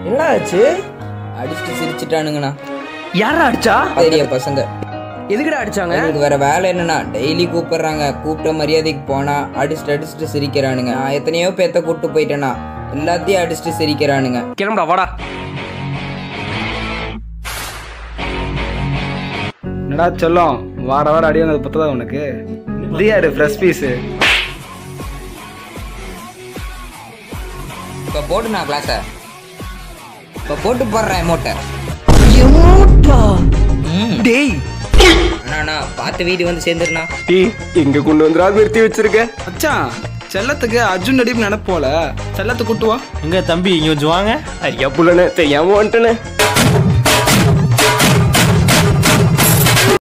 என்ன ஆச்சு அடிச்சுட்டு சிரிச்சிட்டானுங்கண்ணா யாரா அடிச்சா பெரிய பசங்க எதுக்குடா அடிச்சாங்க எனக்கு வேற வேலை என்னன்னா டெய்லி கூப்பிடுறாங்க கூப்பிட்ட மரியாதைக்கு போனா அடிச்சுட்டு அடிச்சுட்டு சிரிக்கிறானுங்க நான் எத்தனையோ பேத்த கூப்பிட்டு போயிட்டேனா எல்லாத்தையும் அடிச்சுட்டு சிரிக்கிறானுங்க கிளம்புடா வாடா என்னடா சொல்லும் வார வாரம் அடி வந்தது பத்ததா உனக்கு இது யாரு ஃப்ரெஷ் பீஸு இப்ப போட்டு நான் கிளாஸ இப்ப போட்டு போடுறேன் அமௌண்ட்டை டேய் அண்ணா பார்த்து வீடு வந்து சேர்ந்துருண்ணா டீ எங்க கொண்டு வந்துடா நிறுத்தி வச்சிருக்க மச்சான் செல்லத்துக்கு அர்ஜுன் நடிப்பு நினைப்போல செல்லத்தை கூட்டு வா எங்க தம்பி இங்க கொஞ்சம் வாங்க ஐயா புள்ளனே தெரியாம வந்துட்டேனே